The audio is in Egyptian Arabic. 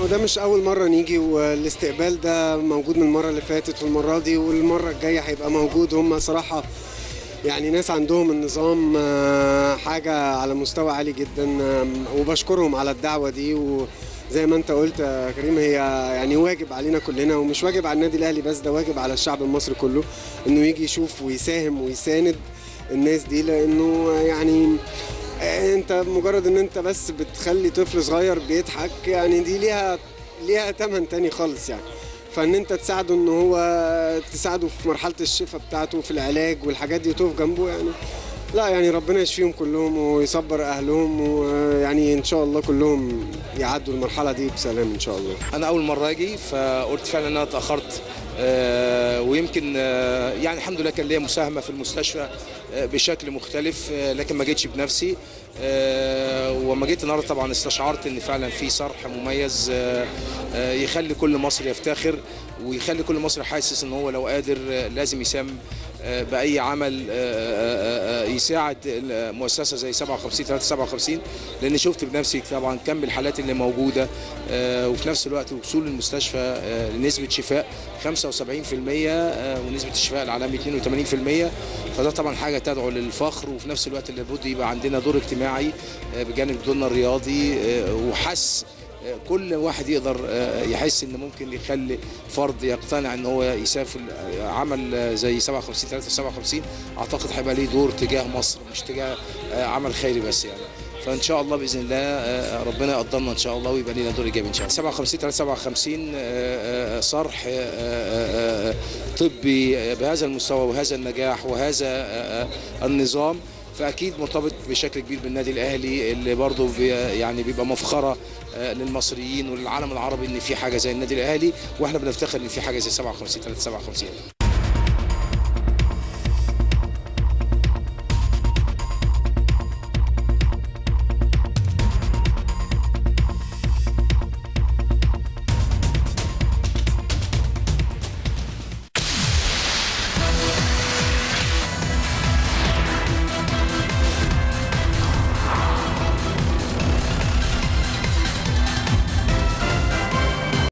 وده مش أول مرة نيجي والاستقبال ده موجود من المرة اللي فاتت والمرة دي والمرة الجاية هيبقى موجود هم صراحة يعني ناس عندهم النظام آه، حاجة على مستوى عالي جدا آم، وبشكرهم على الدعوة دي وزي ما انت قلت يا كريم هي يعني واجب علينا كلنا ومش واجب على النادي الأهلي بس ده واجب على الشعب المصري كله انه يجي يشوف ويساهم ويساند الناس دي لانه يعني آه، انت مجرد ان انت بس بتخلي طفل صغير بيضحك يعني دي ليها ليها تمن تاني خالص يعني فان انت تساعده ان هو تساعده في مرحله الشفاء بتاعته في العلاج والحاجات دي وتقف جنبه يعني لا يعني ربنا يشفيهم كلهم ويصبر اهلهم ويعني ان شاء الله كلهم يعدوا المرحله دي بسلام ان شاء الله انا اول مره اجي فقلت فعلا ان انا اتاخرت آه، ويمكن آه، يعني الحمد لله كان ليا مساهمه في المستشفى آه، بشكل مختلف آه، لكن ما جيتش بنفسي آه، وما جيت النهارده طبعا استشعرت ان فعلا في صرح مميز آه، آه، يخلي كل مصري يفتخر ويخلي كل مصري حاسس ان هو لو قادر آه، لازم يساهم آه، باي عمل آه، آه، آه، يساعد مؤسسه زي 57 357 لان شفت بنفسي طبعا كم الحالات اللي موجوده آه، وفي نفس الوقت وصول المستشفى آه، لنسبه شفاء 75% آه، ونسبه الشفاء العالمي 82% فده طبعا حاجه تدعو للفخر وفي نفس الوقت لابد يبقى عندنا دور اجتماعي آه، بجانب دورنا الرياضي آه، وحس آه، كل واحد يقدر آه، يحس ان ممكن يخلي فرد يقتنع ان هو يسافر آه، عمل آه، زي 57 357 اعتقد هيبقى ليه دور تجاه مصر مش تجاه آه، عمل خيري بس يعني فان شاء الله باذن الله آه، ربنا يقدرنا ان شاء الله ويبقى لنا دور ايجابي ان شاء الله 57 357 آه، آه، صرح آه، آه، آه، طبي بهذا المستوى وهذا النجاح وهذا آه، آه، النظام فاكيد مرتبط بشكل كبير بالنادي الاهلي اللي برضه بي يعني بيبقى مفخره آه، للمصريين وللعالم العربي ان في حاجه زي النادي الاهلي واحنا بنفتخر ان في حاجه زي 57 357